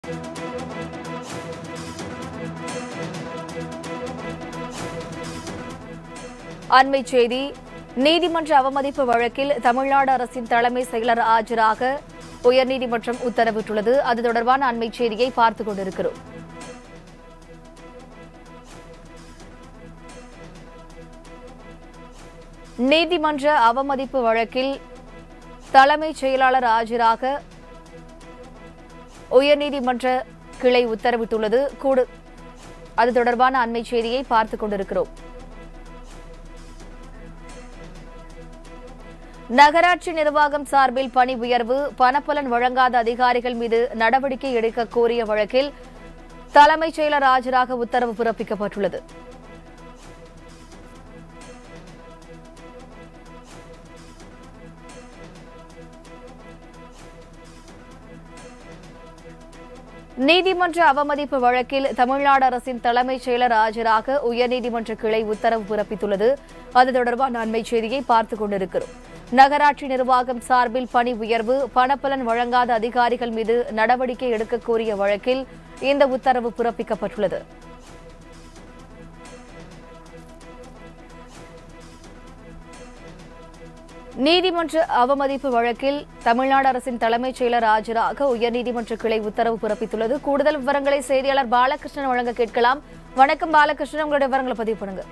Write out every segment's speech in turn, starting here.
அண்மைச் செய்தி நீதிமன்ற அவமதிப்பு வழக்கில் தமிழ்நாடு அரசின் தலைமை செயலர் ஆஜராக உயர்நீதிமன்றம் உத்தரவிட்டுள்ளது அது தொடர்பான அண்மைச் செய்தியை பார்த்துக் கொண்டிருக்கிறோம் நீதிமன்ற அவமதிப்பு வழக்கில் தலைமைச் செயலாளர் ஆஜராக உயர்நீதிமன்ற கிளை உத்தரவிட்டுள்ளது கூடு அது தொடர்பான அண்மைச் செய்தியை பார்த்துக் கொண்டிருக்கிறோம் நகராட்சி நிர்வாகம் சார்பில் பணி உயர்வு பணப்பலன் வழங்காத அதிகாரிகள் மீது நடவடிக்கை எடுக்க கோரிய வழக்கில் தலைமைச் செயலர் ஆஜராக உத்தரவு பிறப்பிக்கப்பட்டுள்ளது நீதிமன்ற அவமதிப்பு வழக்கில் தமிழ்நாடு அரசின் தலைமைச் செயலர் ஆஜராக உயர்நீதிமன்ற கிளை உத்தரவு பிறப்பித்துள்ளது அது தொடர்பான அண்மைச் செய்தியை பார்த்துக் கொண்டிருக்கிறோம் நகராட்சி நிர்வாகம் சார்பில் பணி உயர்வு பணப்பலன் வழங்காத அதிகாரிகள் மீது நடவடிக்கை எடுக்க கோரிய வழக்கில் இந்த உத்தரவு பிறப்பிக்கப்பட்டுள்ளது நீதிமன்ற அவமதிப்பு வழக்கில் தமிழ்நாடு அரசின் தலைமைச் செயலர் ஆஜராக உயர்நீதிமன்ற கிளை உத்தரவு பிறப்பித்துள்ளது கூடுதல் விவரங்களை செய்தியாளர் பாலகிருஷ்ணன் வழங்க கேட்கலாம் வணக்கம் பாலகிருஷ்ணன் உங்களுடைய விவரங்களை பதிவு பண்ணுங்க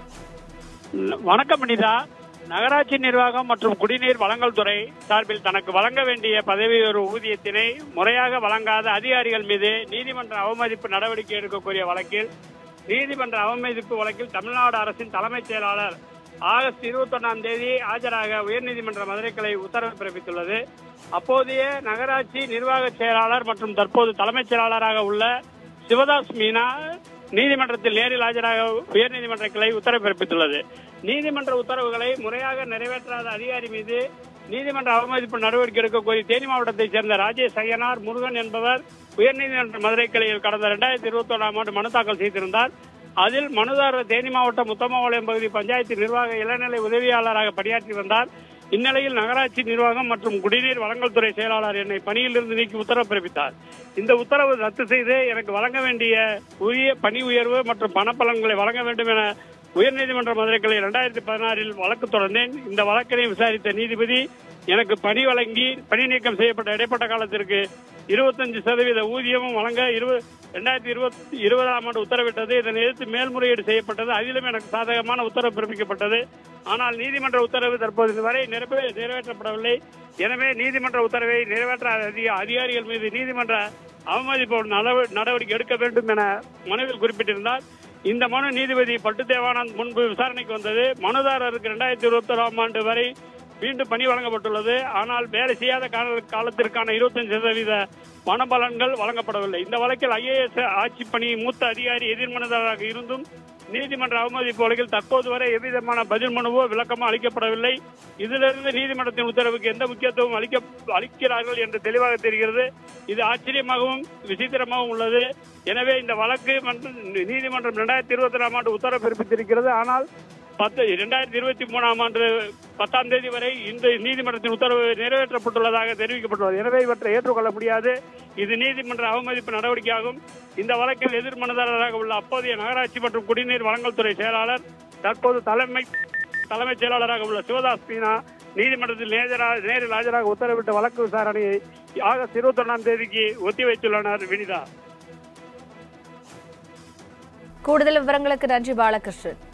வணக்கம் அனிதா நகராட்சி நிர்வாகம் மற்றும் குடிநீர் வழங்கல் துறை சார்பில் தனக்கு வழங்க வேண்டிய பதவி ஒரு ஊதியத்தினை முறையாக வழங்காத அதிகாரிகள் மீது நீதிமன்ற அவமதிப்பு நடவடிக்கை எடுக்கக்கூடிய வழக்கில் நீதிமன்ற அவமதிப்பு வழக்கில் தமிழ்நாடு அரசின் தலைமைச் செயலாளர் ஆகஸ்ட் இருபத்தி ஒன்னாம் தேதி ஆஜராக உயர்நீதிமன்ற மதுரை கிளை உத்தரவு பிறப்பித்துள்ளது அப்போதைய நகராட்சி நிர்வாக செயலாளர் மற்றும் தற்போது தலைமைச் செயலாளராக உள்ள சிவதாஸ் மீனா நீதிமன்றத்தில் நேரில் ஆஜராக உயர்நீதிமன்ற கிளை உத்தரவு பிறப்பித்துள்ளது நீதிமன்ற உத்தரவுகளை முறையாக நிறைவேற்றாத அதிகாரி மீது நீதிமன்ற அவமதிப்பு நடவடிக்கை எடுக்க கோரி தேனி மாவட்டத்தைச் சேர்ந்த ராஜேஷ் ஐயனார் முருகன் என்பவர் உயர்நீதிமன்ற மதுரை கிளையில் கடந்த இரண்டாயிரத்தி இருபத்தி ஒன்றாம் ஆண்டு மனு தாக்கல் செய்திருந்தார் அதில் மனுதாரர் தேனி மாவட்டம் முத்தமாவளையம் பகுதி பஞ்சாயத்து நிர்வாக இளநிலை உதவியாளராக பணியாற்றி வந்தார் இந்நிலையில் நகராட்சி நிர்வாகம் மற்றும் குடிநீர் வழங்கல் துறை செயலாளர் என்னை பணியிலிருந்து நீக்கி உத்தரவு பிறப்பித்தார் இந்த உத்தரவு ரத்து செய்து எனக்கு வழங்க வேண்டிய உரிய பணி உயர்வு மற்றும் பணப்பலன்களை வழங்க வேண்டும் என உயர்நீதிமன்ற மதுரை கிளை இரண்டாயிரத்தி பதினாறில் வழக்கு தொடர்ந்தேன் இந்த வழக்கினை விசாரித்த நீதிபதி எனக்கு பணி வழங்கி பணி நீக்கம் செய்யப்பட்ட இடைப்பட்ட காலத்திற்கு இருபத்தஞ்சு சதவீத ஊதியமும் வழங்க இரண்டாயிரத்தி இருபத்தி இருபதாம் ஆண்டு உத்தரவிட்டது இதனை எதிர்த்து மேல்முறையீடு செய்யப்பட்டது அதிலும் எனக்கு சாதகமான உத்தரவு பிறப்பிக்கப்பட்டது ஆனால் நீதிமன்ற உத்தரவு தற்போது வரை நிறைவே நிறைவேற்றப்படவில்லை எனவே நீதிமன்ற உத்தரவை நிறைவேற்றாத அதிக- அதிகாரிகள் மீது நீதிமன்ற அவமதிப்பு நடவ- நடவடிக்கை எடுக்க வேண்டும் என மனுவில் குறிப்பிட்டிருந்தார் இந்த மனு நீதிபதி பட்டு தேவானந்த் முன்பு விசாரணைக்கு வந்தது மனுதாரருக்கு இரண்டாயிரத்தி இருபத்தி ஓராம் ஆண்டு வரை மீண்டும் பணி வழங்கப்பட்டுள்ளது ஆனால் வேலை செய்யாத கால- காலத்திற்கான இருபத்தஞ்சு சதவீத பணபலன்கள் வழங்கப்படவில்லை இந்த வழக்கில் ஐஏஎஸ் ஆட்சி பணி மூத்த அதிகாரி எதிர்மனுதாரராக இருந்தும் நீதிமன்ற அவமதிப்பு வழக்கில் தற்போது வரை எவ்விதமான பதில் மனுவோ விளக்கமோ அளிக்கப்படவில்லை இதிலிருந்து நீதிமன்றத்தின் உத்தரவுக்கு எந்த முக்கியத்துவம் அளிக்க அளிக்கிறார்கள் என்று தெளிவாக தெரிகிறது இது ஆச்சரியமாகவும் விசித்திரமாகவும் உள்ளது எனவே இந்த வழக்கு மற்றும் நீதிமன்றம் இரண்டாயிரத்தி இருபத்தி ஆறாம் ஆண்டு உத்தரவு பிறப்பித்திருக்கிறது ஆனால் பத்து இரண்டாயிரத்தி இருபத்தி மூணாம் ஆண்டு பத்தாம் தேதி வரை இந்த நீதிமன்றத்தின் உத்தரவு நிறைவேற்றப்பட்டுள்ளதாக தெரிவிக்கப்பட்டுள்ளது எனவே இவற்றை ஏற்றுக்கொள்ள முடியாது இது நீதிமன்ற அவமதிப்பு நடவடிக்கையாகும் இந்த வழக்கில் எதிர் மனுதாரராக உள்ள அப்போதைய நகராட்சி மற்றும் குடிநீர் வழங்கல் துறை செயலாளர் தற்போது தலைமை தலைமைச் செயலாளராக உள்ள சிவதாஸ் மீனா நீதிமன்றத்தில் நேஜரா- நேரில் ஆஜராக உத்தரவிட்ட வழக்கு விசாரணையை ஆகஸ்ட் இருபத்தி ஒன்றாம் தேதிக்கு ஒத்திவைத்துள்ளனர் வினிதா கூடுதல் விவரங்களுக்கு நன்றி பாலகிருஷ்ணன்